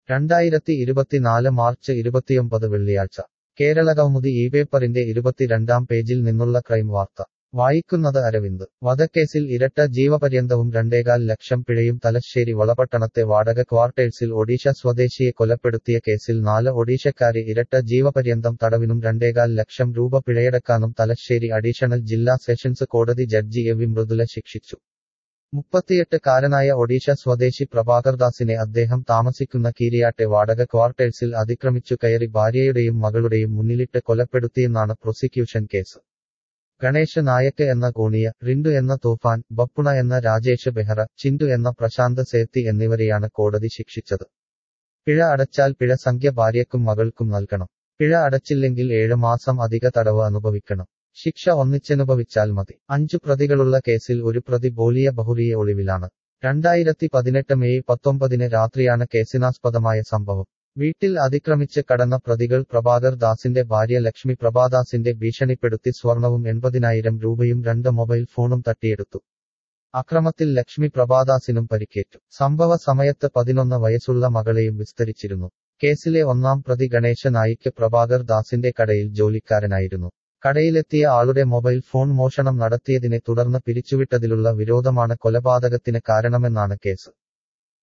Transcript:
രണ്ടായിരത്തി ഇരുപത്തിനാല് മാർച്ച് ഇരുപത്തിയൊമ്പത് വെള്ളിയാഴ്ച കേരളകൗമുദി ഈ പേപ്പറിന്റെ ഇരുപത്തിരണ്ടാം പേജിൽ നിന്നുള്ള ക്രൈം വാർത്ത വായിക്കുന്നത് അരവിന്ദ് വധക്കേസിൽ ഇരട്ട ജീവപര്യന്തവും രണ്ടേകാൽ ലക്ഷം പിഴയും തലശ്ശേരി വളപട്ടണത്തെ വാടക ക്വാർട്ടേഴ്സിൽ ഒഡീഷ സ്വദേശിയെ കൊലപ്പെടുത്തിയ കേസിൽ നാല് ഒഡീഷക്കാരെ ഇരട്ട ജീവപര്യന്തം തടവിനും രണ്ടേകാൽ ലക്ഷം രൂപ പിഴയടക്കാനും തലശ്ശേരി അഡീഷണൽ ജില്ലാ സെഷൻസ് കോടതി ജഡ്ജി എ വി മൃദുല ശിക്ഷിച്ചു മുപ്പത്തിയെട്ട് കാരനായ ഒഡീഷ സ്വദേശി പ്രഭാകർദാസിനെ അദ്ദേഹം താമസിക്കുന്ന കീരിയാട്ടെ വാടക ക്വാർട്ടേഴ്സിൽ അതിക്രമിച്ചു കയറി ഭാര്യയുടെയും മകളുടെയും മുന്നിലിട്ട് കൊലപ്പെടുത്തിയെന്നാണ് പ്രോസിക്യൂഷൻ കേസ് ഗണേശ് നായക്ക് എന്ന കോണിയ റിൻഡു എന്ന തൂഫാൻ ബപ്പുണ എന്ന രാജേഷ് ബെഹ്റ ചിൻഡു എന്ന പ്രശാന്ത് സേത്തി എന്നിവരെയാണ് കോടതി ശിക്ഷിച്ചത് പിഴ അടച്ചാൽ പിഴ സംഖ്യ ഭാര്യയ്ക്കും മകൾക്കും നൽകണം പിഴ അടച്ചില്ലെങ്കിൽ ഏഴ് മാസം അധിക തടവ് അനുഭവിക്കണം ശിക്ഷ ഒന്നിച്ചനുഭവിച്ചാൽ മതി അഞ്ചു പ്രതികളുള്ള കേസിൽ ഒരു പ്രതി ബോലിയ ബഹുറിയെ ഒളിവിലാണ് രണ്ടായിരത്തി പതിനെട്ട് മെയ് പത്തൊമ്പതിന് രാത്രിയാണ് കേസിനാസ്പദമായ സംഭവം വീട്ടിൽ അതിക്രമിച്ച് കടന്ന പ്രതികൾ പ്രഭാകർ ദാസിന്റെ ഭാര്യ ലക്ഷ്മി പ്രഭാദാസിന്റെ ഭീഷണിപ്പെടുത്തി സ്വർണവും എൺപതിനായിരം രൂപയും രണ്ട് മൊബൈൽ ഫോണും തട്ടിയെടുത്തു അക്രമത്തിൽ ലക്ഷ്മി പ്രഭാദാസിനും പരിക്കേറ്റു സംഭവ സമയത്ത് പതിനൊന്ന് വയസ്സുള്ള മകളെയും വിസ്തരിച്ചിരുന്നു കേസിലെ ഒന്നാം പ്രതി ഗണേശ നായിക്ക് പ്രഭാകർ ദാസിന്റെ കടയിൽ ജോലിക്കാരനായിരുന്നു കടയിലെത്തിയ ആളുടെ മൊബൈൽ ഫോൺ മോഷണം നടത്തിയതിനെ തുടർന്ന് പിരിച്ചുവിട്ടതിലുള്ള വിരോധമാണ് കൊലപാതകത്തിന് കാരണമെന്നാണ് കേസ്